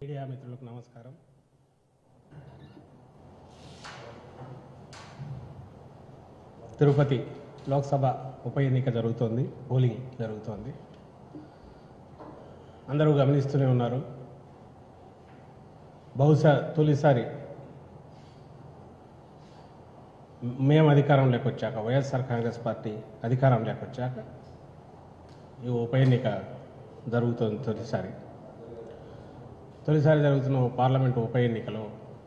Media మిత్రులకు నమస్కారం తిరుపతి లోక్సభ ఉప ఎన్నిక జరుగుతోంది పోలింగ్ జరుగుతోంది అందరూ గమనిస్తూనే ఉన్నారు బహుశా తొలిసారి మేము అధికారంలోకి వచ్చాక వైఎస్ఆర్ కాంగ్రెస్ పార్టీ అధికారంలోకి వచ్చాక ఈ ఉప ఎన్నిక జరుగుతుంది తొలిసారి తొలిసారి జరుగుతున్న పార్లమెంటు ఉప ఎన్నికలో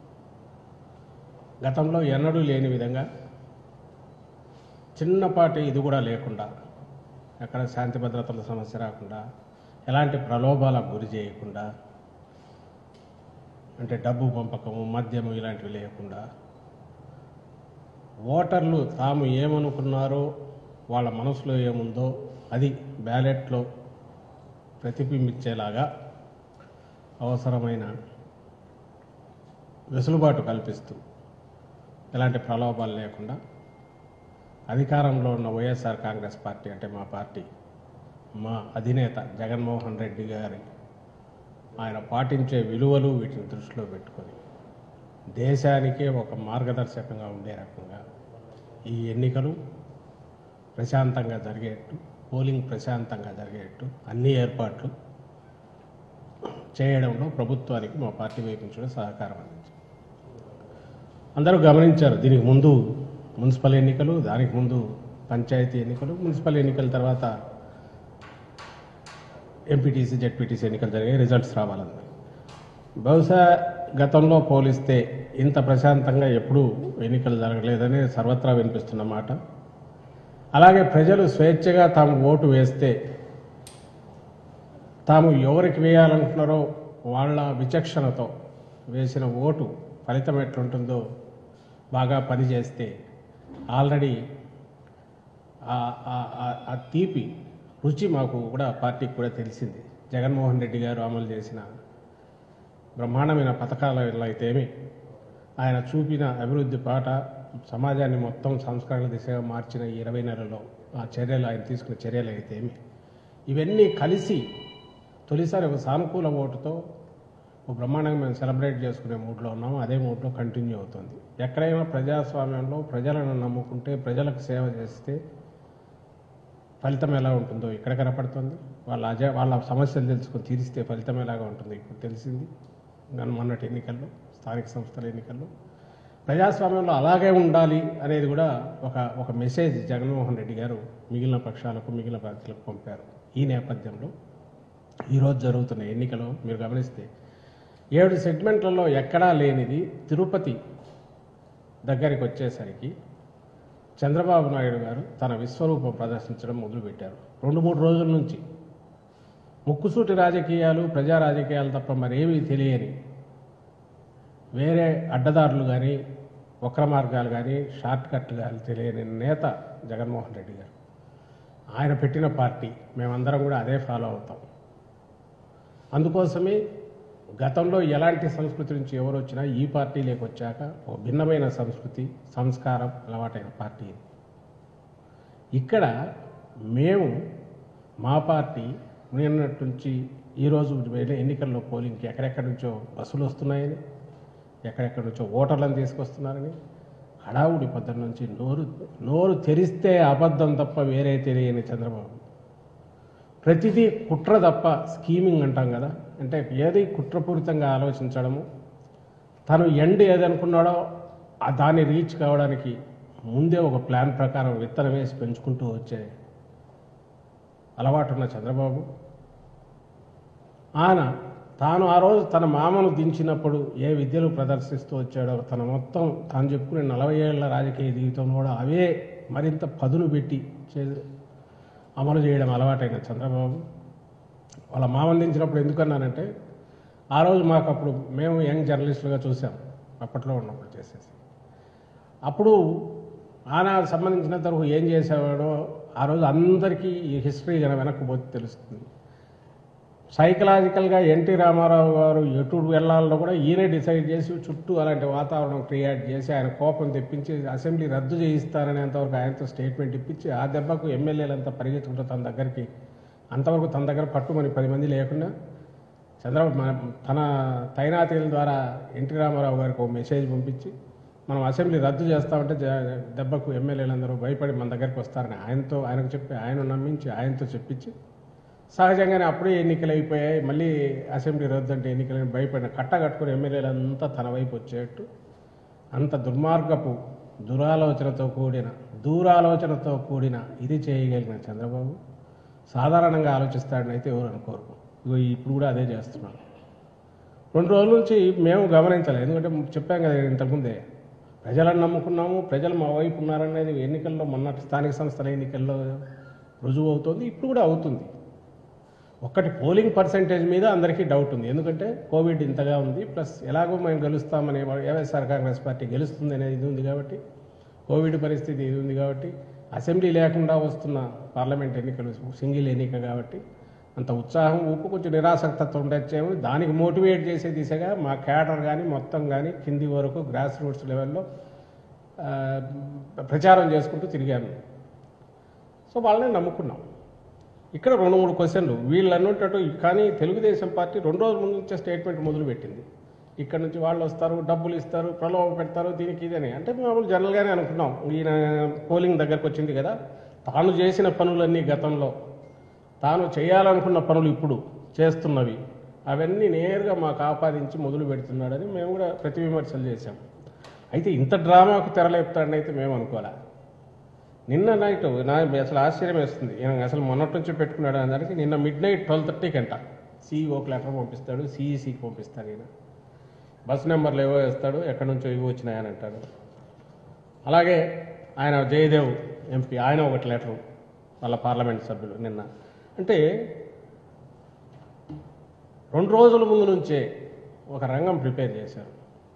గతంలో ఎన్నడూ లేని విధంగా చిన్నపాటి ఇది కూడా లేకుండా ఎక్కడ శాంతి భద్రతల సమస్య రాకుండా ఎలాంటి ప్రలోభాలకు గురి చేయకుండా అంటే డబ్బు పంపకము మద్యము ఇలాంటివి లేకుండా ఓటర్లు తాము ఏమనుకున్నారో వాళ్ళ మనసులో ఏముందో అది బ్యాలెట్లో ప్రతిబింబించేలాగా అవసరమైన వెసులుబాటు కల్పిస్తూ ఎలాంటి ప్రలోభాలు లేకుండా అధికారంలో ఉన్న వైఎస్ఆర్ కాంగ్రెస్ పార్టీ అంటే మా పార్టీ మా అధినేత జగన్మోహన్ రెడ్డి గారి ఆయన పాటించే విలువలు వీటిని దృష్టిలో పెట్టుకొని దేశానికే ఒక మార్గదర్శకంగా ఉండే రకంగా ఈ ఎన్నికలు ప్రశాంతంగా జరిగేట్టు పోలింగ్ ప్రశాంతంగా జరిగేట్టు అన్ని ఏర్పాట్లు చేయడంలో ప్రభుత్వానికి మా పార్టీ వైపు నుంచి కూడా సహకారం అందించారు అందరూ గమనించారు దీనికి ముందు మున్సిపల్ ఎన్నికలు దానికి ముందు పంచాయతీ ఎన్నికలు మున్సిపల్ ఎన్నికల తర్వాత ఎంపీటీసీ జెడ్పీటీసీ ఎన్నికలు జరిగాయి రిజల్ట్స్ రావాలని బహుశా గతంలో పోలిస్తే ఇంత ప్రశాంతంగా ఎప్పుడూ ఎన్నికలు జరగలేదని సర్వత్రా వినిపిస్తున్న మాట అలాగే ప్రజలు స్వేచ్ఛగా తాము ఓటు వేస్తే తాము ఎవరికి వేయాలనుకున్నారో వాళ్ళ విచక్షణతో వేసిన ఓటు ఫలితం ఎట్లుంటుందో బాగా పనిచేస్తే ఆల్రెడీ ఆ- ఆ- ఆ- ఆ తీపి రుచి మాకు కూడా పార్టీకి కూడా తెలిసింది జగన్మోహన్ రెడ్డి గారు అమలు చేసిన బ్రహ్మాండమైన పథకాల వల్ల అయితేమి ఆయన చూపిన అభివృద్ధి పాట సమాజాన్ని మొత్తం సంస్కరణ దిశగా మార్చిన ఈ ఇరవై నెలల్లో ఆ చర్యలు ఆయన తీసుకున్న చర్యలు అయితేమి ఇవన్నీ కలిసి తొలిసారి ఒక సానుకూల ఓటుతో ఒక బ్రహ్మాండంగా మేము సెలబ్రేట్ చేసుకునే మూడ్లో ఉన్నాము అదే మూడ్లో కంటిన్యూ అవుతుంది ఎక్కడైనా ప్రజాస్వామ్యంలో ప్రజలను నమ్ముకుంటే ప్రజలకు సేవ చేస్తే ఫలితం ఎలా ఉంటుందో ఇక్కడ కనపడుతుంది వాళ్ళ అజ వాళ్ళ సమస్యలు తెలుసుకొని తీరిస్తే ఫలితం ఎలాగా ఉంటుందో ఇప్పుడు తెలిసింది నన్ను మొన్నటి ఎన్నికల్లో స్థానిక సంస్థల ఎన్నికల్లో ప్రజాస్వామ్యంలో అలాగే ఉండాలి అనేది కూడా ఒక ఒక మెసేజ్ జగన్మోహన్ రెడ్డి గారు మిగిలిన పక్షాలకు మిగిలిన పార్టీలకు పంపారు ఈ నేపథ్యంలో ఈరోజు జరుగుతున్న ఎన్నికలో మీరు గమనిస్తే ఏడు సెగ్మెంట్లలో ఎక్కడా లేనిది తిరుపతి దగ్గరికి వచ్చేసరికి చంద్రబాబు నాయుడు గారు తన విశ్వరూపం ప్రదర్శించడం మొదలుపెట్టారు రెండు మూడు రోజుల నుంచి ముక్కుసూటి రాజకీయాలు ప్రజా రాజకీయాలు తప్ప మరేమీ తెలియని వేరే అడ్డదారులు కానీ వక్ర మార్గాలు కానీ షార్ట్ కట్లు కానీ తెలియని నేత జగన్మోహన్ రెడ్డి గారు ఆయన పెట్టిన పార్టీ మేమందరం కూడా అదే ఫాలో అవుతాం అందుకోసమే గతంలో ఎలాంటి సంస్కృతి నుంచి ఎవరు వచ్చినా ఈ పార్టీలోకి వచ్చాక ఒక భిన్నమైన సంస్కృతి సంస్కారం అలవాటైన పార్టీ ఇది. ఇక్కడ మేము మా పార్టీ నిన్నటి నుంచి ఈరోజు వెళ్ళే ఎన్నికల్లో పోలింగ్కి ఎక్కడెక్కడి నుంచో బస్సులు వస్తున్నాయని ఎక్కడెక్కడి నుంచో ఓటర్లను తీసుకొస్తున్నారని హడావుడి పొద్దున్న నుంచి నోరు నోరు తెరిస్తే అబద్ధం తప్ప వేరే తెలియని చంద్రబాబు ప్రతిదీ కుట్ర తప్ప స్కీమింగ్ అంటాం కదా అంటే ఏది కుట్రపూరితంగా ఆలోచించడము తను ఎండ్ ఏదనుకున్నాడో ఆ దాన్ని రీచ్ కావడానికి ముందే ఒక ప్లాన్ ప్రకారం విత్తనం వేసి పెంచుకుంటూ వచ్చే అలవాటున్న చంద్రబాబు ఆయన తాను ఆ రోజు తన మామను దించినప్పుడు ఏ విద్యలు ప్రదర్శిస్తూ వచ్చాడో తన మొత్తం తాను చెప్పుకునే నలభై ఏళ్ల రాజకీయ జీవితంలో కూడా అవే మరింత పదును పెట్టి చే అమలు చేయడం అలవాటైన చంద్రబాబు వాళ్ళ మామను దించినప్పుడు ఎందుకన్నానంటే ఆ రోజు మాకు అప్పుడు మేము యంగ్ జర్నలిస్టులుగా చూసాం అప్పట్లో ఉన్నప్పుడు చేసేసి అప్పుడు ఆయన సంబంధించిన తరహు ఏం చేసేవాడో ఆ రోజు అందరికీ ఈ హిస్టరీ కనుక వెనక్కి పోతే తెలుస్తుంది సైకలాజికల్గా ఎన్టీ రామారావు గారు ఎటు వెళ్ళాలో కూడా ఈయనే డిసైడ్ చేసి చుట్టూ అలాంటి వాతావరణం క్రియేట్ చేసి ఆయన కోపం తెప్పించి అసెంబ్లీ రద్దు చేయిస్తారనేంతవరకు ఆయనతో స్టేట్మెంట్ ఇప్పించి ఆ దెబ్బకు ఎమ్మెల్యేలంతా పరిగెత్తుకుంటూ తన దగ్గరికి అంతవరకు తన దగ్గర పట్టుమని పది మంది లేకుండా చంద్రబాబు మన- తన తైనాతీల ద్వారా ఎన్టీ రామారావు గారికి ఒక మెసేజ్ పంపించి మనం అసెంబ్లీ రద్దు చేస్తామంటే జ- దెబ్బకు ఎమ్మెల్యేలందరూ భయపడి మన దగ్గరికి వస్తారని ఆయనతో ఆయనకు చెప్పి ఆయన నమ్మించి ఆయనతో చెప్పించి సహజంగానే అప్పుడే ఎన్నికలు అయిపోయాయి మళ్ళీ అసెంబ్లీ రద్దు అంటే ఎన్నికలని భయపడిన కట్ట కట్టుకుని ఎమ్మెల్యేలంతా తన వైపు వచ్చేట్టు అంత దుర్మార్గపు దురాలోచనతో కూడిన దూరాలోచనతో కూడిన ఇది చేయగలిగిన చంద్రబాబు సాధారణంగా ఆలోచిస్తాడని అయితే ఎవరు అనుకోరు ఇగో ఇప్పుడు కూడా అదే చేస్తున్నాడు రెండు రోజుల నుంచి మేము గమనించలేదు ఎందుకంటే చెప్పాం కదా ఇంతకుముందే ప్రజలను నమ్ముకున్నాము ప్రజలు మా వైపు ఉన్నారనేది ఎన్నికల్లో మొన్న స్థానిక సంస్థల ఎన్నికల్లో రుజువు అవుతుంది ఇప్పుడు కూడా అవుతుంది ఒక్కటి పోలింగ్ పర్సంటేజ్ మీద అందరికీ డౌట్ ఉంది ఎందుకంటే కోవిడ్ ఇంతగా ఉంది ప్లస్ ఎలాగో మేము గెలుస్తామనే వైఎస్ఆర్ కాంగ్రెస్ పార్టీ గెలుస్తుంది అనేది ఇది ఉంది కాబట్టి కోవిడ్ పరిస్థితి ఇది ఉంది కాబట్టి అసెంబ్లీ లేకుండా వస్తున్న పార్లమెంట్ ఎన్నికలు సింగిల్ ఎన్నిక కాబట్టి అంత ఉత్సాహం ఊపు కొంచెం నిరాసక్తత ఉండొచ్చేమో దానికి మోటివేట్ చేసే దిశగా మా క్యాడర్ కానీ మొత్తం కానీ కింది వరకు గ్రాస్ రూట్స్ లెవెల్లో ఆ, ప్రచారం చేసుకుంటూ తిరిగాను సో వాళ్ళని నమ్ముకున్నాం ఇక్కడ రెండు మూడు క్వశ్చన్లు వీళ్ళు అన్నట్టు కానీ తెలుగుదేశం పార్టీ రెండు రోజుల ముందు నుంచే స్టేట్మెంట్ మొదలుపెట్టింది ఇక్కడ నుంచి వాళ్ళు వస్తారు డబ్బులు ఇస్తారు ప్రలోభ పెడతారు దీనికి ఇదని అంటే మామూలు జనరల్గానే అనుకున్నాం ఈయన పోలింగ్ దగ్గరకు వచ్చింది కదా తాను చేసిన పనులన్నీ గతంలో తాను చేయాలనుకున్న పనులు ఇప్పుడు చేస్తున్నవి అవన్నీ నేరుగా మాకు ఆపాదించి మొదలు పెడుతున్నాడని మేము కూడా ప్రతి విమర్శలు చేశాం అయితే ఇంత డ్రామాకు తెరలేపుతాడని అయితే మేము అనుకోలే నిన్న నైట్ నా అసలు ఆశ్చర్యం వేస్తుంది ఈయన అసలు మొన్నటి నుంచి పెట్టుకున్నాడు అనడానికి నిన్న మిడ్ నైట్ ట్వెల్వ్ థర్టీకి అంట సీఈఓకి లెటర్ పంపిస్తాడు సిఈసికి పంపిస్తాడు ఈయన బస్ నెంబర్లు ఏవో వేస్తాడు ఎక్కడి నుంచో ఇవి వచ్చినాయని అంటాడు అలాగే ఆయన జయదేవ్ ఎంపీ ఆయన ఒకటి లెటరు వాళ్ళ పార్లమెంట్ సభ్యులు నిన్న అంటే రెండు రోజుల ముందు నుంచే ఒక రంగం ప్రిపేర్ చేశారు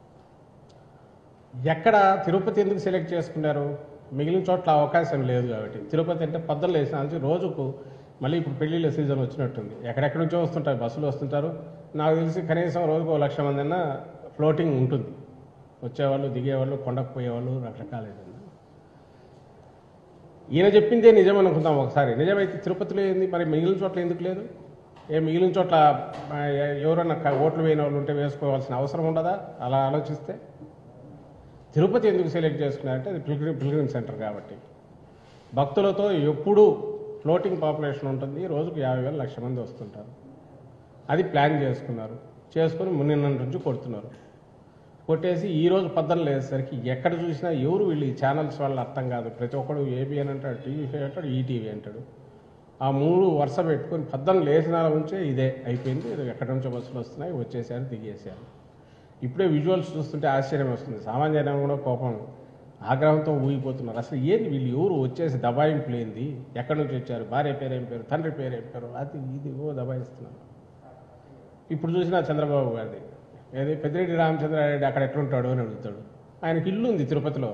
ఎక్కడ తిరుపతి ఎందుకు సెలెక్ట్ చేసుకున్నారు మిగిలిన చోట్ల అవకాశం లేదు కాబట్టి తిరుపతి అంటే పద్దలు వేసిన నుంచి రోజుకు మళ్ళీ ఇప్పుడు పెళ్లిళ్ళ సీజన్ వచ్చినట్టుంది ఎక్కడెక్కడి నుంచో వస్తుంటారు బస్సులు వస్తుంటారు నాకు తెలిసి కనీసం రోజుకు ఒక లక్ష మంది అన్నా ఫ్లోటింగ్ ఉంటుంది వచ్చేవాళ్ళు దిగేవాళ్ళు కొండకు పోయేవాళ్ళు రకరకాల ఇది ఉంది. ఈయన చెప్పిందే నిజం అనుకుందాం ఒకసారి నిజమైతే తిరుపతిలో ఏంది మరి మిగిలిన చోట్ల ఎందుకు లేదు ఏ మిగిలిన చోట్ల ఆ, ఎవరన్నా క- ఓట్లు వేయని వాళ్ళు ఉంటే వేసుకోవాల్సిన అవసరం ఉండదా అలా ఆలోచిస్తే తిరుపతి ఎందుకు సెలెక్ట్ చేసుకున్నారంటే అది పిల్గ్రిమ్ పిల్గ్రిమ్ సెంటర్ కాబట్టి భక్తులతో ఎప్పుడూ ఫ్లోటింగ్ పాపులేషన్ ఉంటుంది రోజుకు యాభై వేల లక్ష మంది వస్తుంటారు అది ప్లాన్ చేసుకున్నారు చేసుకుని మునిన్న నుంచి కొడుతున్నారు కొట్టేసి ఈ రోజు పద్దలు లేసేసరికి ఎక్కడ చూసినా ఎవరు వీళ్ళు ఈ ఛానల్స్ వాళ్ళు అర్థం కాదు ప్రతి ఒక్కడు ఏబిఎన్ అంటాడు టీవీ అంటాడు ఈటీవీ అంటాడు ఆ మూడు వరుస పెట్టుకొని పద్దలు లేచిన నుంచే ఇదే అయిపోయింది ఇది ఎక్కడి నుంచో బస్సులు వస్తున్నాయి వచ్చేసారు దిగేసారు ఇప్పుడే విజువల్స్ చూస్తుంటే ఆశ్చర్యం వస్తుంది సామాన్యంగా కూడా కోపం ఆగ్రహంతో ఊగిపోతున్నారు అసలు ఏంది వీళ్ళు ఎవరు వచ్చేసి దబాయింపులు ఏంది ఎక్కడి నుంచి వచ్చారు భార్య పేరు ఏం పేరు తండ్రి పేరు ఏం పేరు అది ఇది ఓ దబాయిస్తున్నారు ఇప్పుడు చూసినా చంద్రబాబు గారిది ఏది పెద్దిరెడ్డి రామచంద్రారెడ్డి అక్కడ ఎట్లుంటాడు అని అడుగుతాడు ఆయనకి ఇల్లు ఉంది తిరుపతిలో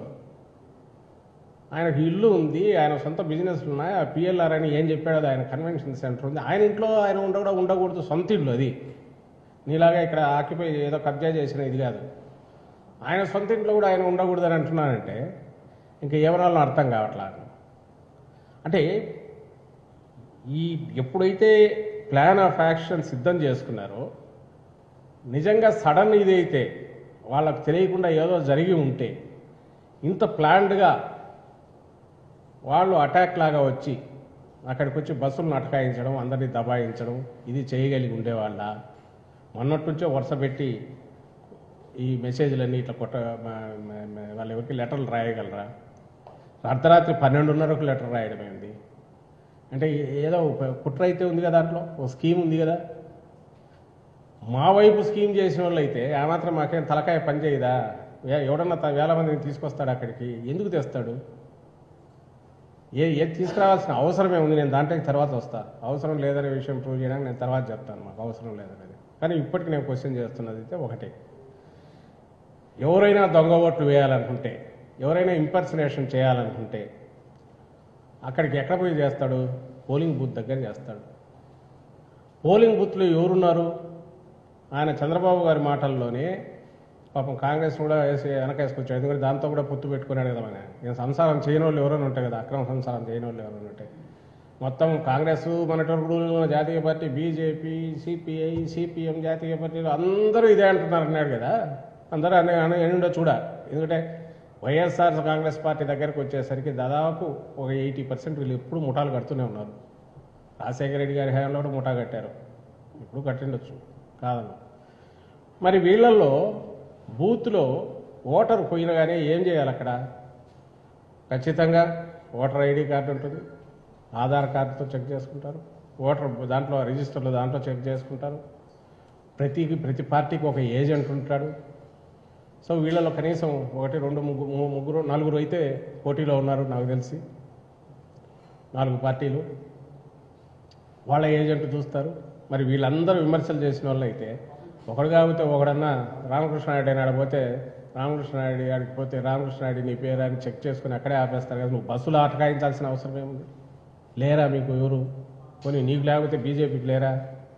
ఆయనకి ఇల్లు ఉంది ఆయన సొంత బిజినెస్లు ఉన్నాయి ఆ పిఎల్ఆర్ అని ఏం చెప్పాడో అది ఆయన కన్వెన్షన్ సెంటర్ ఉంది ఆయన ఇంట్లో ఆయన ఉండ కూడా ఉండకూడదు సొంత ఇల్లు అది నీలాగా ఇక్కడ ఆక్యుపై ఏదో కబ్జా చేసిన ఇది కాదు ఆయన సొంత ఇంట్లో కూడా ఆయన ఉండకూడదని అంటున్నానంటే ఇంకా ఎవరాలను అర్థం కావట్లా అంటే ఈ ఎప్పుడైతే ప్లాన్ ఆఫ్ యాక్షన్ సిద్ధం చేసుకున్నారో నిజంగా సడన్ ఇదైతే వాళ్ళకు తెలియకుండా ఏదో జరిగి ఉంటే ఇంత ప్లాన్డ్గా వాళ్ళు అటాక్ లాగా వచ్చి అక్కడికి వచ్చి బస్సులను అటకాయించడం అందరినీ దబాయించడం ఇది చేయగలిగి ఉండేవాళ్ళ మొన్నటి నుంచో వరుస పెట్టి ఈ మెసేజ్లన్నీ ఇట్లా కొట్ట మా- మా- మా- వాళ్ళ ఎవరికి లెటర్లు రాయగలరా అర్ధరాత్రి పన్నెండున్నరకు లెటర్ రాయడం ఏంది అంటే ఏదో ఒక కుట్ర అయితే ఉంది కదా దాంట్లో ఒక స్కీమ్ ఉంది కదా మా వైపు స్కీమ్ చేసిన వాళ్ళు అయితే ఆ మాత్రం మాకేం తలకాయ పని చేయదా ఏ- ఎవడన్నా త- వేల మందిని తీసుకొస్తాడు అక్కడికి ఎందుకు తెస్తాడు ఏ ఏది తీసుకురావాల్సిన అవసరమే ఉంది నేను దాంట్లోకి తర్వాత వస్తా అవసరం లేదనే విషయం ప్రూవ్ చేయడానికి నేను తర్వాత చెప్తాను మాకు అవసరం లేదనేది కానీ ఇప్పటికి నేను క్వశ్చన్ చేస్తున్నది అయితే ఒకటే ఎవరైనా దొంగ ఓట్లు వేయాలనుకుంటే ఎవరైనా ఇంపర్సనేషన్ చేయాలనుకుంటే అక్కడికి ఎక్కడ పోయి చేస్తాడు పోలింగ్ బూత్ దగ్గర చేస్తాడు పోలింగ్ బూత్లో ఎవరున్నారు ఆయన చంద్రబాబు గారి మాటల్లోనే పాపం కాంగ్రెస్ కూడా వేసి వెనకేసుకొచ్చాడు ఎందుకంటే దాంతో కూడా పొత్తు పెట్టుకున్నాడు కదా మన నేను సంసారం చేయని వాళ్ళు ఎవరైనా ఉంటాయి కదా అక్రమ సంసారం చేయని వాళ్ళు ఎవరైనా ఉంటాయి మొత్తం కాంగ్రెస్ మనటోడు జాతీయ పార్టీ బీజేపీ సిపిఐ సిపిఎం జాతీయ పార్టీలు అందరూ ఇదే అంటున్నారు అన్నాడు కదా అందరూ అనే అనే ఏంటో చూడ ఎందుకంటే వైఎస్ఆర్ కాంగ్రెస్ పార్టీ దగ్గరకు వచ్చేసరికి దాదాపు ఒక ఎయిటీ పర్సెంట్ వీళ్ళు ఎప్పుడు ముఠాలు కడుతూనే ఉన్నారు రాజశేఖర రెడ్డి గారి హయాంలో కూడా ముఠా కట్టారు ఇప్పుడు కట్టిండొచ్చు కాదన్న మరి వీళ్ళల్లో బూత్లో ఓటర్ పోయిన కానీ ఏం చేయాలి అక్కడ ఖచ్చితంగా ఓటర్ ఐడి కార్డు ఉంటుంది ఆధార్ కార్డుతో చెక్ చేసుకుంటారు ఓటర్ దాంట్లో రిజిస్టర్లో దాంట్లో చెక్ చేసుకుంటారు ప్రతి ప్రతి పార్టీకి ఒక ఏజెంట్ ఉంటాడు సో వీళ్ళలో కనీసం ఒకటి రెండు ముగ్గురు ము- ముగ్గురు నలుగురు అయితే పోటీలో ఉన్నారు నాకు తెలిసి నాలుగు పార్టీలు వాళ్ళ ఏజెంట్ చూస్తారు మరి వీళ్ళందరూ విమర్శలు చేసిన వాళ్ళు అయితే ఒకడు కాకపోతే ఒకడన్నా రామకృష్ణారెడ్డి అని ఆడపోతే రామకృష్ణారెడ్డి ఆడికి పోతే రామకృష్ణారెడ్డి నీ పేరు అని చెక్ చేసుకుని అక్కడే ఆపేస్తారు కదా నువ్వు బస్సులు అటకాయించాల్సిన అవసరం ఏముంది లేరా మీకు ఎవరు పోనీ నీకు లేకపోతే బీజేపీకి లేరా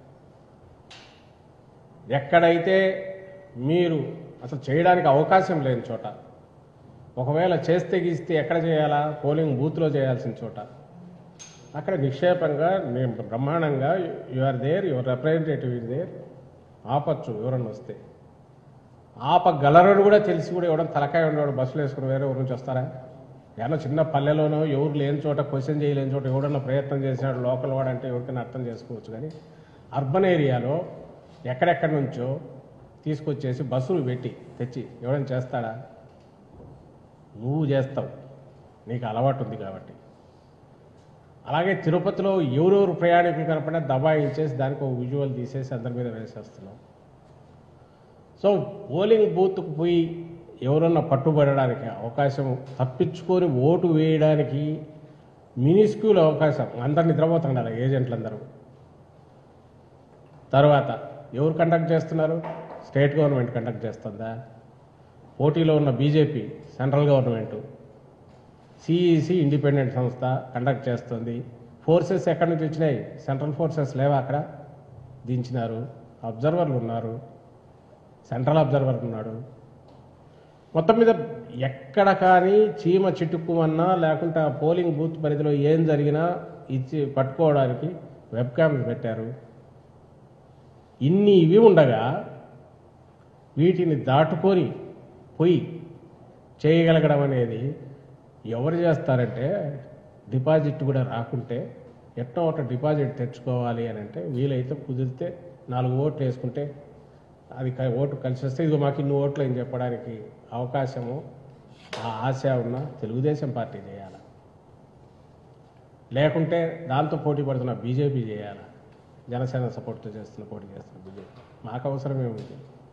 ఎక్కడైతే మీరు అసలు చేయడానికి అవకాశం లేని చోట ఒకవేళ చేస్తే గీస్తే ఎక్కడ చేయాలా పోలింగ్ బూత్లో చేయాల్సిన చోట అక్కడ నిక్షేపంగా నేను బ్రహ్మాండంగా you are there your representative is there ఆపచ్చు ఎవరన్నా వస్తే ఆపగలరని కూడా తెలిసి కూడా ఎవడన్నా తలకాయ ఉండేవాడు బస్సులు వేసుకుని వేరే ఊరి నుంచి వస్తారా ఏమన్నా చిన్న పల్లెలోనో ఎవరు లేని చోట క్వశ్చన్ చేయలేని చోట ఎవడన్నా ప్రయత్నం చేసినాడు లోకల్ వాడంటే ఎవరికైనా అర్థం చేసుకోవచ్చు కానీ అర్బన్ ఏరియాలో ఎక్కడెక్కడి నుంచో తీసుకొచ్చేసి బస్సులు పెట్టి తెచ్చి ఎవడైనా చేస్తాడా నువ్వు చేస్తావు నీకు అలవాటు ఉంది కాబట్టి అలాగే తిరుపతిలో ఎవరెవరు ప్రయాణికులు కనపడినా దబాయించేసి దానికి ఒక విజువల్ తీసేసి అందరి మీద వేసేస్తున్నాం సో పోలింగ్ బూత్కు పోయి ఎవరన్నా పట్టుబడడానికి అవకాశం తప్పించుకొని ఓటు వేయడానికి మినిస్క్యూల్ అవకాశం అందరు నిద్రపోతుండాలి ఏజెంట్లందరూ తర్వాత ఎవరు కండక్ట్ చేస్తున్నారు స్టేట్ గవర్నమెంట్ కండక్ట్ చేస్తుందా పోటీలో ఉన్న BJP central government CEC independent సంస్థ కండక్ట్ చేస్తుంది ఫోర్సెస్ ఎక్కడి నుంచి వచ్చినాయి సెంట్రల్ ఫోర్సెస్ లేవా అక్కడ దించినారు అబ్జర్వర్లు ఉన్నారు సెంట్రల్ అబ్జర్వర్ ఉన్నాడు మొత్తం మీద ఎక్కడ కానీ చీమ చిటుక్కుమన్నా లేకుంటే ఆ పోలింగ్ బూత్ పరిధిలో ఏం జరిగినా ఇచ్చి పట్టుకోవడానికి వెబ్ క్యామ్స్ పెట్టారు ఇన్ని ఇవి ఉండగా వీటిని దాటుకొని పోయి చేయగలగడం అనేది ఎవరు చేస్తారంటే డిపాజిట్ కూడా రాకుంటే ఎట్టో ఒకటి డిపాజిట్ తెచ్చుకోవాలి అని అంటే వీలైతే కుదిరితే నాలుగు ఓట్లు వేసుకుంటే అది క- ఓటు కలిసి వస్తే ఇదిగో మాకు ఇన్ని ఓట్లు అని చెప్పడానికి అవకాశము ఆ ఆశ ఉన్న తెలుగుదేశం పార్టీ చేయాలి లేకుంటే దాంతో పోటీ పడుతున్న బీజేపీ చేయాలి జనసేన సపోర్ట్తో చేస్తున్న పోటీ చేస్తున్న బీజేపీ మాకు అవసరమే ఉంది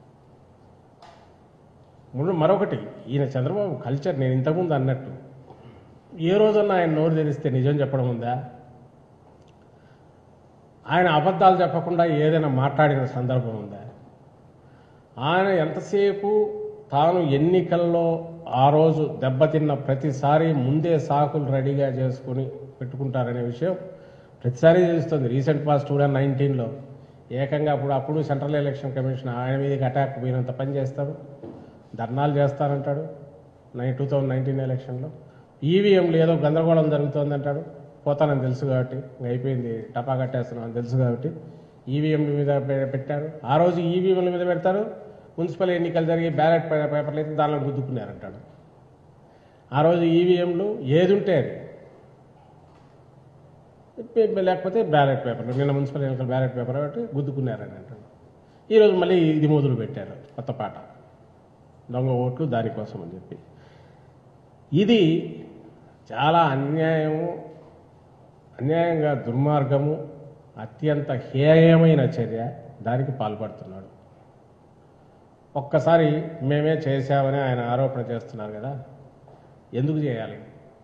ముందు మరొకటి ఈయన చంద్రబాబు కల్చర్ నేను ఇంతకుముందు అన్నట్టు ఏ రోజన్నా ఆయన నోరు తెరిస్తే నిజం చెప్పడం ఉందా ఆయన అబద్ధాలు చెప్పకుండా ఏదైనా మాట్లాడిన సందర్భం ఉందా ఆయన ఎంతసేపు తాను ఎన్నికల్లో ఆ రోజు దెబ్బతిన్న ప్రతిసారి ముందే సాకులు రెడీగా చేసుకుని పెట్టుకుంటారనే విషయం ప్రతిసారి తెలుస్తుంది రీసెంట్ పాస్ టూ థౌజండ్ నైన్టీన్లో ఏకంగా అప్పుడు అప్పుడు సెంట్రల్ ఎలక్షన్ కమిషన్ ఆయన మీదకి అటాక్ పోయినంత పని చేస్తాడు ధర్నాలు చేస్తానంటాడు నై టూ థౌజండ్ నైన్టీన్ ఎలక్షన్లో ఈవీఎంలు ఏదో గందరగోళం జరుగుతోందంటాడు పోతానని తెలుసు కాబట్టి ఇంక అయిపోయింది టపా కట్టేస్తున్నాం అని తెలుసు కాబట్టి ఈవీఎంల మీద పె- పెట్టారు ఆ రోజు ఈవీఎంల మీద పెడతారు మున్సిపల్ ఎన్నికలు జరిగి బ్యాలెట్ పే- పేపర్లు అయితే దానిలో గుద్దుకున్నారంటాడు ఆ రోజు ఈవీఎంలు ఏది ఉంటే అది పే- లేకపోతే బ్యాలెట్ పేపర్ నిన్న మున్సిపల్ ఎన్నికల బ్యాలెట్ పేపర్ ఒకటి గుద్దుకున్నారని అంటాడు ఈరోజు మళ్ళీ ఇది మొదలు పెట్టారు కొత్త పాట దొంగ ఓట్లు దానికోసం అని చెప్పి ఇది చాలా అన్యాయము అన్యాయంగా దుర్మార్గము అత్యంత హేయమైన చర్య దానికి పాల్పడుతున్నాడు ఒక్కసారి మేమే చేశామని ఆయన ఆరోపణ చేస్తున్నారు కదా ఎందుకు చేయాలి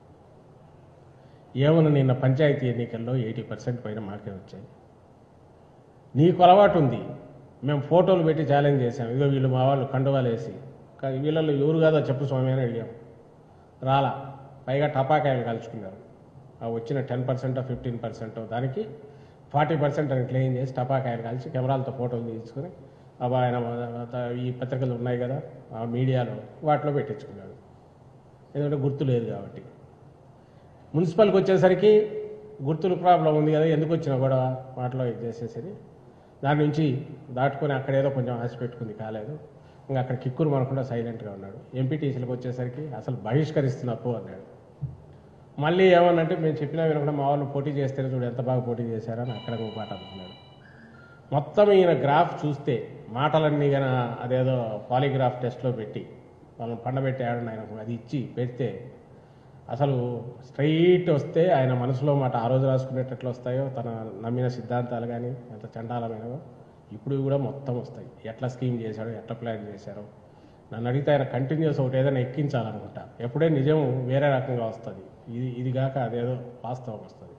ఏమన్నా నిన్న పంచాయతీ ఎన్నికల్లో ఎయిటీ పర్సెంట్ పైన మాకే వచ్చాయి నీకు అలవాటు ఉంది మేము ఫోటోలు పెట్టి ఛాలెంజ్ చేశాం ఇదిగో వీళ్ళు మా వాళ్ళు కండువాలు వేసి కా- వీళ్ళలో ఎవరు కాదో చెప్పు స్వామి అని అడిగాం రాలా పైగా టపాకాయలు కాల్చుకున్నారు ఆ వచ్చిన టెన్ పర్సెంట్ ఫిఫ్టీన్ పర్సెంట్ దానికి ఫార్టీ పర్సెంట్ అని క్లెయిమ్ చేసి టపాకాయలు కాల్చి కెమెరాలతో ఫోటోలు తీసుకుని అబ్బా ఆయన ఈ పత్రికలు ఉన్నాయి కదా ఆ మీడియాలో వాటిలో పెట్టించుకున్నాడు ఎందుకంటే గుర్తు లేదు కాబట్టి మున్సిపల్కి వచ్చేసరికి గుర్తుల ప్రాబ్లం ఉంది కదా ఎందుకు వచ్చిన గొడవ వాటిలో ఇది చేసేసి దాని నుంచి దాటుకొని అక్కడ ఏదో కొంచెం ఆశ పెట్టుకుంది కాలేదు ఇంకా అక్కడ కిక్కురు మనకుండా సైలెంట్గా ఉన్నాడు ఎంపీటీసీలకు వచ్చేసరికి అసలు బహిష్కరిస్తున్నా పో అన్నాడు మళ్ళీ ఏమన్నంటే మేము చెప్పినా వినకుండా మా వాళ్ళు పోటీ చేస్తేనే చూడు ఎంత బాగా పోటీ చేశారని అక్కడ ఇంకో మాట అనుకున్నాడు మొత్తం ఈయన గ్రాఫ్ చూస్తే మాటలన్నీ గన అదేదో పాలిగ్రాఫ్ టెస్ట్లో పెట్టి వాళ్ళని పండబెట్టి ఆడండి ఆయనకు అది ఇచ్చి పెడితే అసలు స్ట్రైట్ వస్తే ఆయన మనసులో మాట ఆ రోజు రాసుకునేటట్లు వస్తాయో తన నమ్మిన సిద్ధాంతాలు కానీ ఎంత చండాలమైనవో ఇప్పుడు కూడా మొత్తం వస్తాయి ఎట్లా స్కీమ్ చేశాడో ఎట్లా ప్లాన్ చేశారో నన్ను అడిగితే ఆయన కంటిన్యూస్ ఒకటి ఏదైనా ఎక్కించాలనుకుంటా ఎప్పుడే నిజం వేరే రకంగా వస్తుంది ఇది ఇది కాక అదేదో వాస్తవం వస్తుంది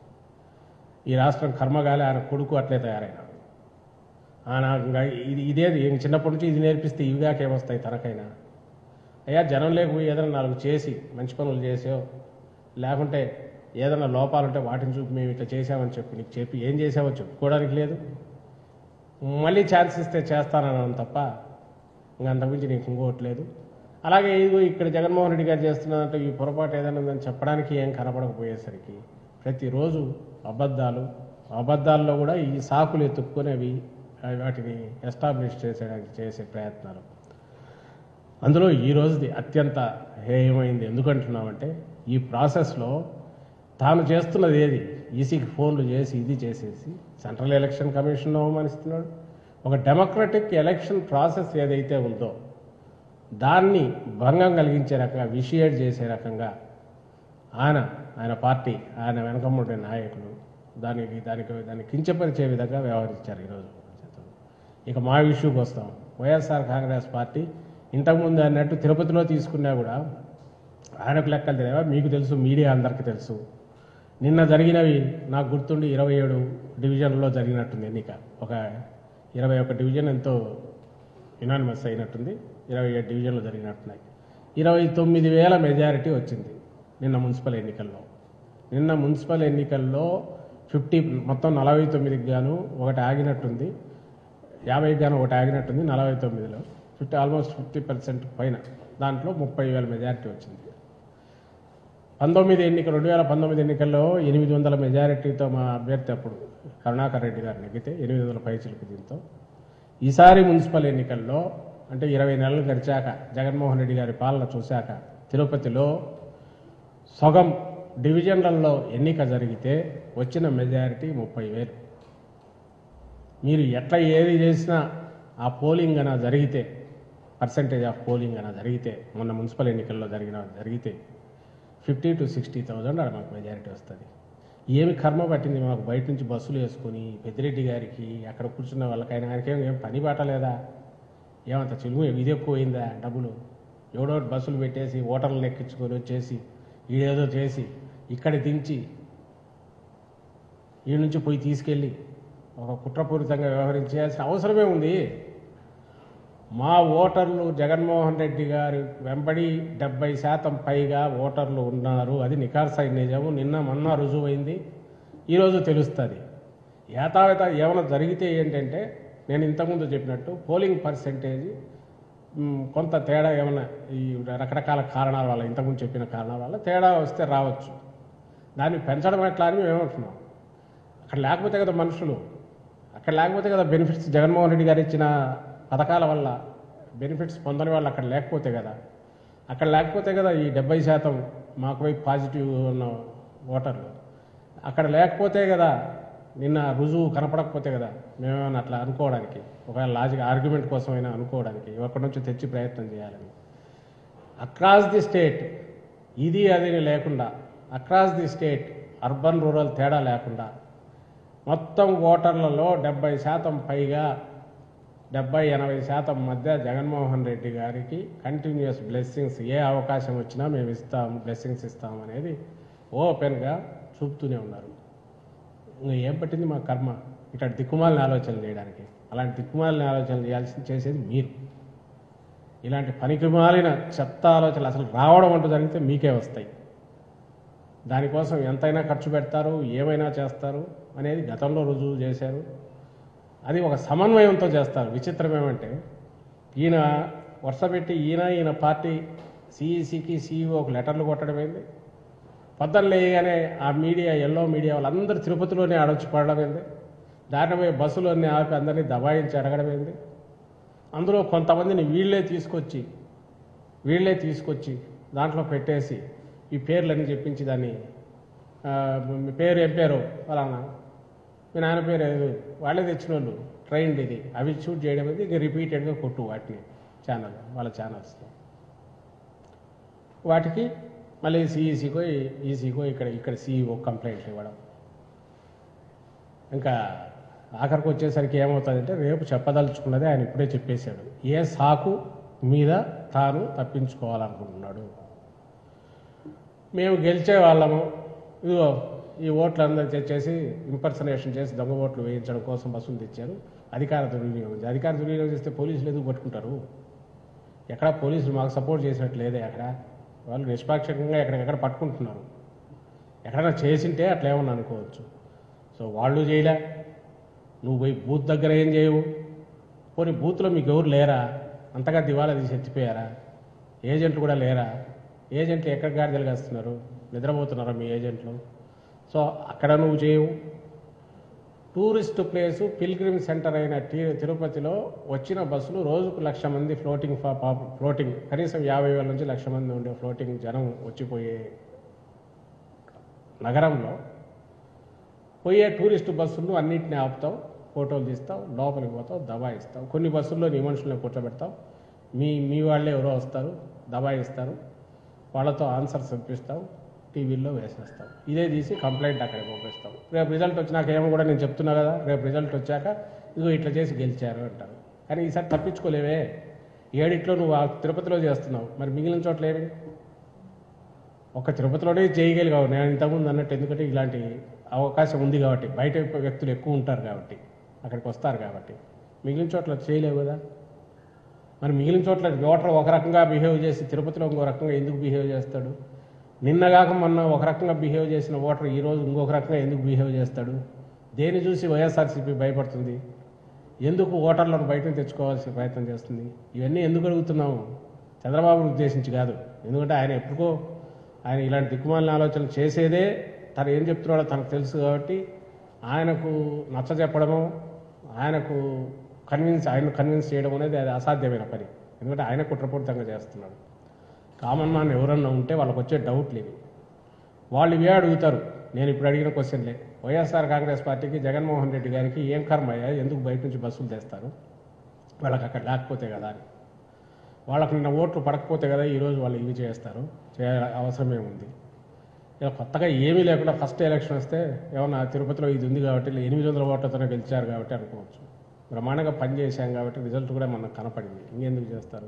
ఈ రాష్ట్రం కర్మగాలి ఆయన కొడుకు అట్లే తయారైనాడు ఆయన ఇంకా ఇది ఇదే ఇంక చిన్నప్పటి నుంచి ఇది నేర్పిస్తే ఇవి కాక ఏమొస్తాయి తనకైనా అయ్యా జనం లేకపోయి ఏదైనా నాలుగు చేసి మంచి పనులు చేసావు లేకుంటే ఏదైనా లోపాలు ఉంటే వాటిని చూపి మేము ఇట్లా చేసామని చెప్పి నీకు చెప్పి ఏం చేసావో చెప్పుకోవడానికి లేదు మళ్ళీ ఛాన్స్ ఇస్తే చేస్తానన్నాను తప్ప ఇంకా అంతకుమించి నీకు ఇంకోటి లేదు అలాగే ఇదిగో ఇక్కడ జగన్మోహన్ రెడ్డి గారు చేస్తున్నట్టు ఈ పొరపాటు ఏదైనా ఉందని చెప్పడానికి ఏం కనపడకపోయేసరికి ప్రతిరోజు అబద్ధాలు అబద్ధాల్లో కూడా ఈ సాకులు ఎత్తుక్కొని అవి అవి వాటిని ఎస్టాబ్లిష్ చేసేయడానికి చేసే ప్రయత్నాలు అందులో ఈ రోజుది అత్యంత హేయమైంది ఎందుకంటున్నామంటే ఈ ప్రాసెస్లో తాను చేస్తున్నది ఏది ఈసీకి ఫోన్లు చేసి ఇది చేసేసి సెంట్రల్ ఎలక్షన్ కమిషన్ అవమానిస్తున్నాడు ఒక డెమోక్రటిక్ ఎలక్షన్ ప్రాసెస్ ఏదైతే ఉందో దాన్ని భంగం కలిగించే రకంగా విషియేట్ చేసే రకంగా ఆయన ఆయన పార్టీ ఆయన వెనకమ్ముండే నాయకులు దానికి దానికి దాన్ని కించపరిచే విధంగా వ్యవహరించారు ఈరోజు ఇక మా ఇష్యూకి వస్తాం వైఎస్ఆర్ కాంగ్రెస్ పార్టీ ఇంతకుముందు అన్నట్టు తిరుపతిలో తీసుకున్నా కూడా ఆయనకు లెక్కలు తెలియవా మీకు తెలుసు మీడియా అందరికీ తెలుసు నిన్న జరిగినవి నాకు గుర్తుండి ఇరవై ఏడు డివిజన్లో జరిగినట్టుంది ఎన్నిక ఒక ఇరవై ఒక డివిజన్ ఎంతో యునానిమస్ అయినట్టుంది ఇరవై ఏడు డివిజన్లు జరిగినట్టున్నాయి ఇరవై తొమ్మిది వేల మెజారిటీ వచ్చింది నిన్న మున్సిపల్ ఎన్నికల్లో నిన్న మున్సిపల్ ఎన్నికల్లో ఫిఫ్టీ మొత్తం నలభై తొమ్మిదికి గాను ఒకటి ఆగినట్టుంది యాభైకి గాను ఒకటి ఆగినట్టుంది నలభై తొమ్మిదిలో ఫిఫ్టీ ఆల్మోస్ట్ ఫిఫ్టీ పర్సెంట్ పైన దాంట్లో ముప్పై వేల మెజారిటీ వచ్చింది పంతొమ్మిది ఎన్నిక రెండు వేల పంతొమ్మిది ఎన్నికల్లో ఎనిమిది వందల మెజారిటీతో మా అభ్యర్థి అప్పుడు కరుణాకర్ రెడ్డి గారు నెగ్గితే ఎనిమిది వందల పైచిలకు దీంతో ఈసారి మున్సిపల్ ఎన్నికల్లో అంటే ఇరవై నెలలు గడిచాక జగన్మోహన్ రెడ్డి గారి పాలన చూశాక తిరుపతిలో సగం డివిజన్లలో ఎన్నిక జరిగితే వచ్చిన మెజారిటీ ముప్పై వేలు మీరు ఎట్లా ఏది చేసినా ఆ పోలింగ్ అన జరిగితే పర్సంటేజ్ ఆఫ్ పోలింగ్ అన జరిగితే మొన్న మున్సిపల్ ఎన్నికల్లో జరిగిన జరిగితే ఫిఫ్టీ టు సిక్స్టీ థౌజండ్ అక్కడ మాకు మెజారిటీ వస్తుంది ఏమి కర్మ పట్టింది మాకు బయట నుంచి బస్సులు వేసుకొని పెద్దిరెడ్డి గారికి అక్కడ కూర్చున్న వాళ్ళకైనా ఆయనకేం ఏం పని బాట లేదా ఏమంత చిలుము ఇది ఎక్కువైందా డబ్బులు ఎవడో బస్సులు పెట్టేసి ఓటర్లను ఎక్కించుకొని వచ్చేసి ఈడేదో చేసి ఇక్కడ దించి ఈ నుంచి పోయి తీసుకెళ్ళి ఒక కుట్రపూరితంగా వ్యవహరించాల్సిన అవసరమే ఉంది మా ఓటర్లు జగన్మోహన్ రెడ్డి గారి వెంబడి డెబ్బై శాతం పైగా ఓటర్లు ఉన్నారు అది నికార్సైన నిజము నిన్న మొన్న రుజువైంది ఈరోజు తెలుస్తుంది యాతావత ఏమైనా జరిగితే ఏంటంటే నేను ఇంతకుముందు చెప్పినట్టు పోలింగ్ పర్సెంటేజ్ కొంత తేడా ఏమైనా ఈ రకరకాల కారణాల వల్ల ఇంతకుముందు చెప్పిన కారణాల వల్ల తేడా వస్తే రావచ్చు దాన్ని పెంచడం ఎట్లా అని మేము ఏమంటున్నాం అక్కడ లేకపోతే కదా మనుషులు అక్కడ లేకపోతే కదా బెనిఫిట్స్ జగన్మోహన్ రెడ్డి గారు ఇచ్చిన పథకాల వల్ల బెనిఫిట్స్ పొందని వాళ్ళు అక్కడ లేకపోతే కదా అక్కడ లేకపోతే కదా ఈ డెబ్బై శాతం మాకు వైపు పాజిటివ్ ఉన్న ఓటర్లు అక్కడ లేకపోతే కదా నిన్న రుజువు కనపడకపోతే కదా మేమేమైనా అట్లా అనుకోవడానికి ఒకవేళ లాజిక్ ఆర్గ్యుమెంట్ కోసమైనా అనుకోవడానికి ఎక్కడి నుంచి తెచ్చి ప్రయత్నం చేయాలని అక్రాస్ ది స్టేట్ ఇది అది లేకుండా across the state urban rural తేడా లేకుండా మొత్తం ఓటర్లలో డెబ్బై శాతం పైగా డెబ్బై ఎనభై శాతం మధ్య జగన్మోహన్ రెడ్డి గారికి కంటిన్యూస్ బ్లెస్సింగ్స్ ఏ అవకాశం వచ్చినా మేము ఇస్తాం బ్లెస్సింగ్స్ ఇస్తాం అనేది ఓపెన్గా చూపుతూనే ఉన్నారు ఇంకా ఏం పట్టింది మా కర్మ ఇట్లా దిక్కుమాలిన ఆలోచనలు చేయడానికి అలాంటి దిక్కుమాలిన ఆలోచనలు చేయాల్సి చేసేది మీరు ఇలాంటి పనికిమాలిన చెత్త ఆలోచనలు అసలు రావడం అంటూ జరిగితే మీకే వస్తాయి దానికోసం ఎంతైనా ఖర్చు పెడతారు ఏమైనా చేస్తారు అనేది గతంలో రుజువు చేశారు అది ఒక సమన్వయంతో చేస్తారు విచిత్రం ఏమంటే ఈయన వరుస పెట్టి ఈయన ఈయన పార్టీ సిఈసికి సిఇఓకి లెటర్లు కొట్టడం ఏంది పొద్దున్న లేయగానే ఆ మీడియా ఎల్లో మీడియా వాళ్ళందరూ తిరుపతిలోనే అడొచ్చి పడడం ఏంది దారిన పోయే బస్సులోనే ఆపి అందరినీ దబాయించి అడగడం ఏంది అందులో కొంతమందిని వీళ్ళే తీసుకొచ్చి వీళ్ళే తీసుకొచ్చి దాంట్లో పెట్టేసి ఈ పేర్లన్నీ చెప్పించి దాన్ని ఆ, మీ పేరు ఏం పేరు ఫలానా మీ నాన్న పేరు ఏదో వాళ్ళే తెచ్చిన వాళ్ళు ట్రైన్డ్ ఇది అవి షూట్ చేయడం అనేది ఇంక రిపీటెడ్గా కొట్టు వాటిని ఛానల్ వాళ్ళ ఛానల్స్లో వాటికి మళ్ళీ సిఈసీకో ఈసీకో ఇక్కడ ఇక్కడ సిఈఓ కంప్లైంట్లు ఇవ్వడం ఇంకా ఆఖరికి వచ్చేసరికి ఏమవుతుందంటే రేపు చెప్పదలుచుకున్నది ఆయన ఇప్పుడే చెప్పేశాడు ఏ సాకు మీద తాను తప్పించుకోవాలనుకుంటున్నాడు మేము గెలిచే వాళ్ళము ఇదిగో ఈ ఓట్లు అందరూ తెచ్చేసి ఇంపర్సనేషన్ చేసి దొంగ ఓట్లు వేయించడం కోసం బస్సులు తెచ్చారు అధికార దుర్వినియోగం చేసి- అధికార దుర్వినియోగం చేస్తే పోలీసులు ఎందుకు పట్టుకుంటారు ఎక్కడ పోలీసులు మాకు సపోర్ట్ చేసినట్టు లేదే అక్కడ వాళ్ళు నిష్పాక్షికంగా ఎక్కడికెక్కడ పట్టుకుంటున్నారు ఎక్కడైనా చేసింటే అట్లా ఏమన్నా అనుకోవచ్చు సో వాళ్ళు చేయలే నువ్వు పోయి బూత్ దగ్గర ఏం చేయవు పోనీ బూత్లో మీకు ఎవరు లేరా అంతగా దివాలా తీసి ఎత్తిపోయారా ఏజెంట్లు కూడా లేరా ఏజెంట్లు ఎక్కడ గాడిదలు కాస్తున్నారు నిద్రపోతున్నారా మీ ఏజెంట్లు సో అక్కడ నువ్వు చేయవు టూరిస్ట్ ప్లేసు పిల్గ్రిమ్ సెంటర్ అయిన టి- తిరుపతిలో వచ్చిన బస్సులు రోజుకు లక్ష మంది ఫ్లోటింగ్ ఫా- పా- ఫ్లోటింగ్ కనీసం యాభై వేల నుంచి లక్ష మంది ఉండే ఫ్లోటింగ్ జనం వచ్చిపోయే నగరంలో పోయే టూరిస్ట్ బస్సులను అన్నింటినీ ఆపుతావు ఫోటోలు తీస్తావు లోపలికి పోతావు దబాయిస్తావు కొన్ని బస్సుల్లో నీ మనుషులను కూర్చోబెడతావు మీ మీ వాళ్ళే ఎవరో వస్తారు దబాయిస్తారు వాళ్ళతో ఆన్సర్స్ ఇప్పిస్తావు టీవీల్లో వేసేస్తావు ఇదే తీసి కంప్లైంట్ అక్కడికి పంపిస్తావు రేపు రిజల్ట్ వచ్చినాక ఏమో కూడా నేను చెప్తున్నా కదా రేపు రిజల్ట్ వచ్చాక ఇదిగో ఇట్లా చేసి గెలిచారు అంటారు కానీ ఈసారి తప్పించుకోలేవే ఏడిట్లో నువ్వు ఆ తిరుపతిలో చేస్తున్నావు మరి మిగిలిన చోట్ల ఏమి ఒక తిరుపతిలోనే చేయగలిగావు నేను ఇంతకుముందు అన్నట్టు ఎందుకంటే ఇలాంటి అవకాశం ఉంది కాబట్టి బయట వ్యక్తులు ఎక్కువ ఉంటారు కాబట్టి అక్కడికి వస్తారు కాబట్టి మిగిలిన చోట్ల చేయలేవు కదా మరి మిగిలిన చోట్ల ఓటర్ ఒక రకంగా బిహేవ్ చేసి తిరుపతిలో ఇంకో రకంగా ఎందుకు బిహేవ్ చేస్తాడు నిన్నగాక మొన్న ఒక రకంగా బిహేవ్ చేసిన ఓటర్ ఈరోజు ఇంకొక రకంగా ఎందుకు బిహేవ్ చేస్తాడు దేని చూసి వైఎస్ఆర్సీపీ భయపడుతుంది ఎందుకు ఓటర్లను బయటకు తెచ్చుకోవాల్సిన ప్రయత్నం చేస్తుంది ఇవన్నీ ఎందుకు అడుగుతున్నాము చంద్రబాబును ఉద్దేశించి కాదు ఎందుకంటే ఆయన ఎప్పుడుకో ఆయన ఇలాంటి దిక్కుమాలిన ఆలోచనలు చేసేదే తను ఏం చెప్తున్నాడో తనకు తెలుసు కాబట్టి ఆయనకు నచ్చ చెప్పడము ఆయనకు కన్విన్స్ ఆయన కన్విన్స్ చేయడం అనేది అది అసాధ్యమైన పని ఎందుకంటే ఆయన కుట్రపూరితంగా చేస్తున్నాడు కామన్ మ్యాన్ ఎవరన్నా ఉంటే వాళ్ళకి వచ్చే డౌట్లు ఇవి వాళ్ళు ఇవే అడుగుతారు నేను ఇప్పుడు అడిగిన క్వశ్చన్లే వైఎస్ఆర్ కాంగ్రెస్ పార్టీకి జగన్మోహన్ రెడ్డి గారికి ఏం కర్మ అయ్యా ఎందుకు బయట నుంచి బస్సులు తెస్తారు వాళ్ళకి అక్కడ లేకపోతే కదా అని వాళ్ళకి నిన్న ఓట్లు పడకపోతే కదా ఈరోజు వాళ్ళు ఇవి చేస్తారు చేయ అవసరమే ఉంది ఇలా కొత్తగా ఏమీ లేకుండా ఫస్ట్ ఎలక్షన్ వస్తే ఏమన్నా తిరుపతిలో ఇది ఉంది కాబట్టి ఇలా ఎనిమిది వందల ఓట్లతోనే గెలిచారు కాబట్టి అనుకోవచ్చు బ్రహ్మాండంగా పనిచేశాం కాబట్టి రిజల్ట్ కూడా మనకు కనపడింది ఇంకెందుకు చేస్తారు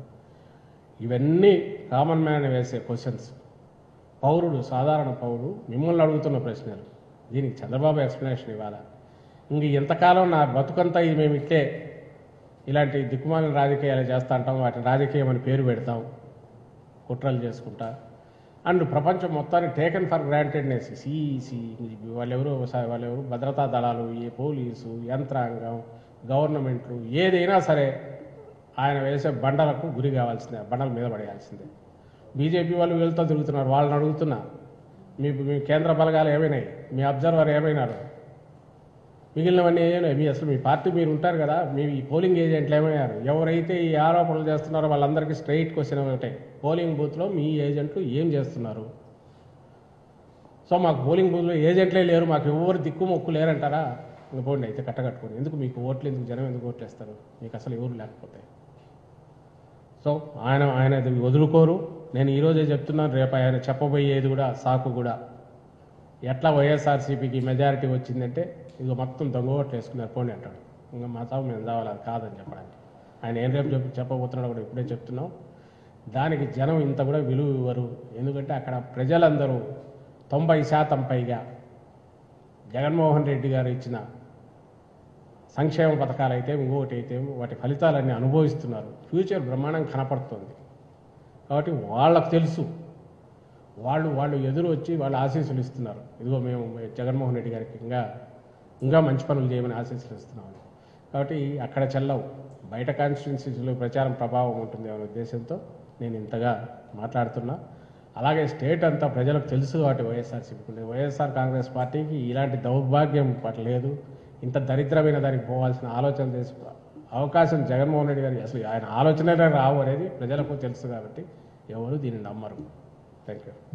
ఇవన్నీ కామన్ మ్యాన్ వేసే క్వశ్చన్స్ పౌరుడు సాధారణ పౌరుడు మిమ్మల్ని అడుగుతున్న ప్రశ్నలు దీనికి చంద్రబాబు ఎక్స్ప్లెనేషన్ ఇవ్వాలా ఇంక ఎంతకాలం నా బతుకంతా ఇది మేము ఇట్లే ఇలాంటి దిక్కుమాలిన రాజకీయాలు చేస్తా అంటాం వాటిని రాజకీయం అని పేరు పెడతాం కుట్రలు చేసుకుంటా అండ్ ప్రపంచం మొత్తాన్ని టేకన్ ఫర్ గ్రాంటెడ్నెస్ సిఈసి వాళ్ళెవరు వాళ్ళెవరు భద్రతా దళాలు ఈ పోలీసు యంత్రాంగం గవర్నమెంట్లు ఏదైనా సరే ఆయన వేసే బండలకు గురి కావాల్సిందే బండల మీద పడేయాల్సిందే బీజేపీ వాళ్ళు వీళ్ళతో తిరుగుతున్నారు వాళ్ళని అడుగుతున్నా మీ మీ కేంద్ర బలగాలు ఏమైనాయి మీ అబ్జర్వర్ ఏమైనారు మిగిలినవన్నీ ఏమైనాయి మీ అసలు మీ పార్టీ మీరు ఉంటారు కదా మీ ఈ పోలింగ్ ఏజెంట్లు ఏమయ్యారు ఎవరైతే ఈ ఆరోపణలు చేస్తున్నారో వాళ్ళందరికీ స్ట్రైట్ క్వశ్చన్ ఉంటాయి పోలింగ్ బూత్లో మీ ఏజెంట్లు ఏం చేస్తున్నారు సో మాకు పోలింగ్ బూత్లో ఏజెంట్లే లేరు మాకు ఎవరు దిక్కు మొక్కు లేరంటారా ఇంక పోండి అయితే కట్టకట్టుకోండి ఎందుకు మీకు ఓట్లు ఎందుకు జనం ఎందుకు ఓట్లు వేస్తారు మీకు అసలు ఎవరు లేకపోతే సో ఆయన ఆయన అది వదులుకోరు నేను ఈరోజే చెప్తున్నాను రేపు ఆయన చెప్పబోయేది కూడా సాకు కూడా ఎట్లా వైఎస్ఆర్సీపీకి మెజారిటీ వచ్చిందంటే ఇక మొత్తం దొంగ ఓట్లు వేసుకున్నారు పోండి అంటాడు ఇంకా మా చావు మేము చావాలి అది కాదని చెప్పడానికి ఆయన ఏం రేపు చెప్పి చెప్పబోతున్నాడో కూడా ఇప్పుడే చెప్తున్నాం దానికి జనం ఇంత కూడా విలువ ఇవ్వరు ఎందుకంటే అక్కడ ప్రజలందరూ తొంభై శాతం పైగా జగన్మోహన్ రెడ్డి గారు ఇచ్చిన సంక్షేమ పథకాలు అయితే ఇంకొకటి అయితే వాటి ఫలితాలన్నీ అనుభవిస్తున్నారు ఫ్యూచర్ బ్రహ్మాండం కనపడుతుంది కాబట్టి వాళ్ళకు తెలుసు వాళ్ళు వాళ్ళు ఎదురు వచ్చి వాళ్ళు ఆశీస్సులు ఇస్తున్నారు ఇదిగో మేము జగన్మోహన్ రెడ్డి గారికి ఇంకా ఇంకా మంచి పనులు చేయమని ఆశీస్సులు ఇస్తున్నామని కాబట్టి అక్కడ చెల్లవు బయట కాన్స్టిట్యున్సీస్లో ప్రచారం ప్రభావం ఉంటుంది అనే ఉద్దేశంతో నేను ఇంతగా మాట్లాడుతున్నా అలాగే స్టేట్ అంతా ప్రజలకు తెలుసు కాబట్టి వైఎస్ఆర్సీపీకి వైఎస్ఆర్ కాంగ్రెస్ పార్టీకి ఇలాంటి దౌర్భాగ్యం పట్టలేదు ఇంత దరిద్రమైన దానికి పోవాల్సిన ఆలోచన చేసి అవకాశం జగన్మోహన్ రెడ్డి గారికి అసలు ఆయన ఆలోచనలే రావు అనేది ప్రజలకు తెలుసు కాబట్టి ఎవరు దీన్ని నమ్మరు థ్యాంక్ యూ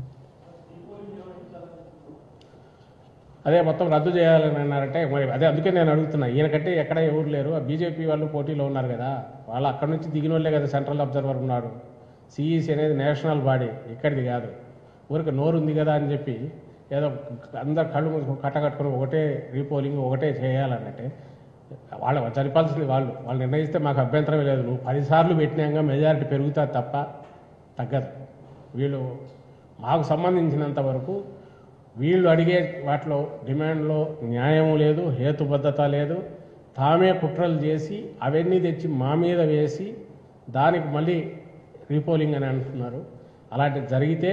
అదే మొత్తం రద్దు చేయాలని అన్నారంటే మరి అదే అందుకే నేను అడుగుతున్నా ఈయనకంటే ఎక్కడ ఎవరు లేరు ఆ బీజేపీ వాళ్ళు పోటీలో ఉన్నారు కదా వాళ్ళు అక్కడ నుంచి దిగిన వాళ్ళే కదా సెంట్రల్ అబ్జర్వర్ ఉన్నాడు సిఈసి అనేది నేషనల్ బాడీ ఇక్కడిది కాదు ఊరికి నోరు ఉంది కదా అని చెప్పి ఏదో అందరు కళ్ళు మూసుకొని కట్టకట్టుకుని ఒకటే రీపోలింగ్ ఒకటే చేయాలనంటే వాళ్ళ జరిపాల్సింది వాళ్ళు వాళ్ళు నిర్ణయిస్తే మాకు అభ్యంతరమే లేదు నువ్వు పదిసార్లు పెట్టినాక మెజారిటీ పెరుగుతుంది తప్ప తగ్గదు వీళ్ళు మాకు సంబంధించినంత వరకు వీళ్ళు అడిగే వాటిలో డిమాండ్లో న్యాయం లేదు హేతుబద్ధత లేదు తామే కుట్రలు చేసి అవన్నీ తెచ్చి మా మీద వేసి దానికి మళ్ళీ రీపోలింగ్ అని అంటున్నారు అలాంటి జరిగితే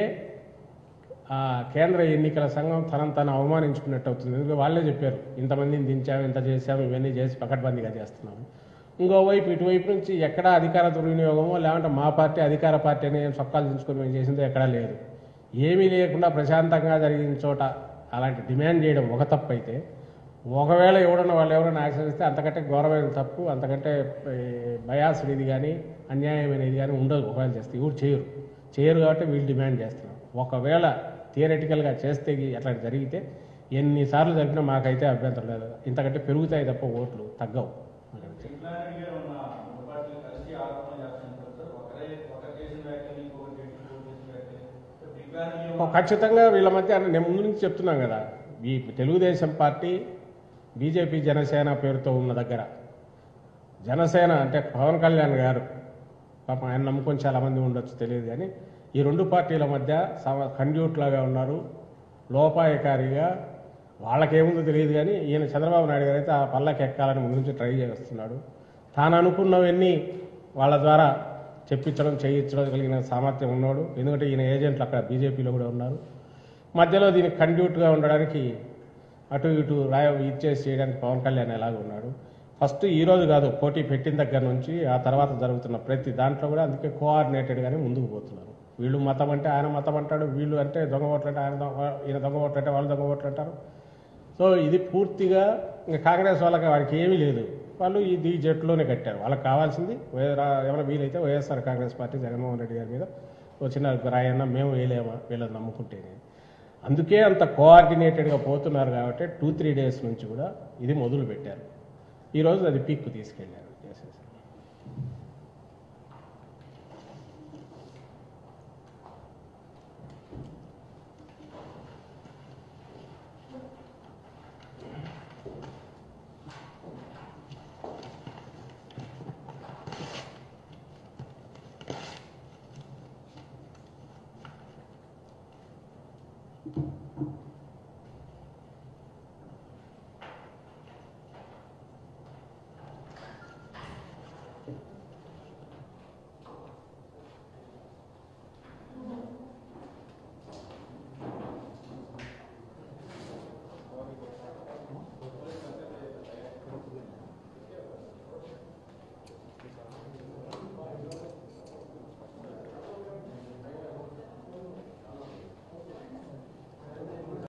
ఆ కేంద్ర ఎన్నికల సంఘం తనను తను అవమానించుకున్నట్టు అవుతుంది ఎందుకంటే వాళ్ళే చెప్పారు ఇంతమందిని దించాము ఇంత చేసాము ఇవన్నీ చేసి పకడ్బందీగా చేస్తున్నాము ఇంకోవైపు ఇటువైపు నుంచి ఎక్కడా అధికార దుర్వినియోగమో లేకుంటే మా పార్టీ అధికార పార్టీ అని సొక్కాలు దించుకొని మేము చేసిందో ఎక్కడా లేదు ఏమీ లేకుండా ప్రశాంతంగా జరిగిన చోట అలాంటి డిమాండ్ చేయడం ఒక తప్పు అయితే ఒకవేళ ఎవడన్నా వాళ్ళు ఎవరైనా యాక్షన్ ఇస్తే అంతకంటే ఘోరమైన తప్పు అంతకంటే బయాసుడు ఇది కానీ అన్యాయమైనది కానీ ఉండదు ఒకవేళ చేస్తే ఎవరు చేయరు చేయరు కాబట్టి వీళ్ళు డిమాండ్ చేస్తున్నారు ఒకవేళ థియరటికల్గా చేస్తే అట్లా జరిగితే ఎన్నిసార్లు జరిపినా మాకైతే అభ్యంతరం లేదు ఇంతకంటే పెరుగుతాయి తప్ప ఓట్లు తగ్గవు ఇంగ్లాండ్ గారు ఉన్న మూడు పార్టీలు కలిసి ఆరోపణ చేస్తున్నారు సార్ ఒకరే ఒకరు చేసిన వ్యాఖ్యలు ఇంకొకరు చేసిన ఇంకొకరు చేసిన వ్యాఖ్యలు బిగ్గాని ఓ ఖచ్చితంగా వీళ్ళ మధ్య అంటే నేను ముందు నుంచి చెప్తున్నాం కదా ఈ తెలుగుదేశం పార్టీ బీజేపీ జనసేన పేరుతో ఉన్న దగ్గర జనసేన అంటే పవన్ కళ్యాణ్ గారు పాపం ఆయన నమ్ముకొని చాలామంది ఉండొచ్చు తెలియదు కానీ ఈ రెండు పార్టీల మధ్య సమ కండ్యూట్ లాగా ఉన్నారు లోపాయకారిగా వాళ్ళకేముందో తెలియదు కానీ ఈయన చంద్రబాబు నాయుడు గారు అయితే ఆ పల్లకి ఎక్కాలని ముందు నుంచి ట్రై చేస్తున్నాడు తాను అనుకున్నవన్నీ వాళ్ళ ద్వారా చెప్పించడం చేయించడం కలిగిన సామర్థ్యం ఉన్నాడు ఎందుకంటే ఈయన ఏజెంట్లు అక్కడ బీజేపీలో కూడా ఉన్నారు మధ్యలో దీనికి కండ్యూట్గా ఉండడానికి అటు ఇటు రాయ ఇచ్చేసి చేయడానికి పవన్ కళ్యాణ్ ఎలాగ ఉన్నాడు ఫస్ట్ ఈ రోజు కాదు పోటీ పెట్టిన దగ్గర నుంచి ఆ తర్వాత జరుగుతున్న ప్రతి దాంట్లో కూడా అందుకే కోఆర్డినేటెడ్గానే ముందుకు పోతున్నారు వీళ్ళు మతం అంటే ఆయన మతం అంటాడు వీళ్ళు అంటే దొంగ ఓట్లు అంటే ఆయన దొంగ ఈయన దొంగ ఓట్లు అంటే వాళ్ళు దొంగ ఓట్లు అంటారు సో ఇది పూర్తిగా ఇంకా కాంగ్రెస్ వాళ్ళకి వారికి ఏమీ లేదు వాళ్ళు ఇది జట్టులోనే కట్టారు వాళ్ళకి కావాల్సింది వై- రా- ఏమైనా వీలైతే వైఎస్ఆర్ కాంగ్రెస్ పార్టీ జగన్మోహన్ రెడ్డి గారి మీద ఓ చిన్న రాయన్న మేము వేయలేమా వీళ్ళని నమ్ముకుంటేనే అందుకే అంత కోఆర్డినేటెడ్గా పోతున్నారు కాబట్టి టూ త్రీ డేస్ నుంచి కూడా ఇది మొదలు పెట్టారు ఈరోజు అది పీక్కు తీసుకెళ్ళారు చేసేసి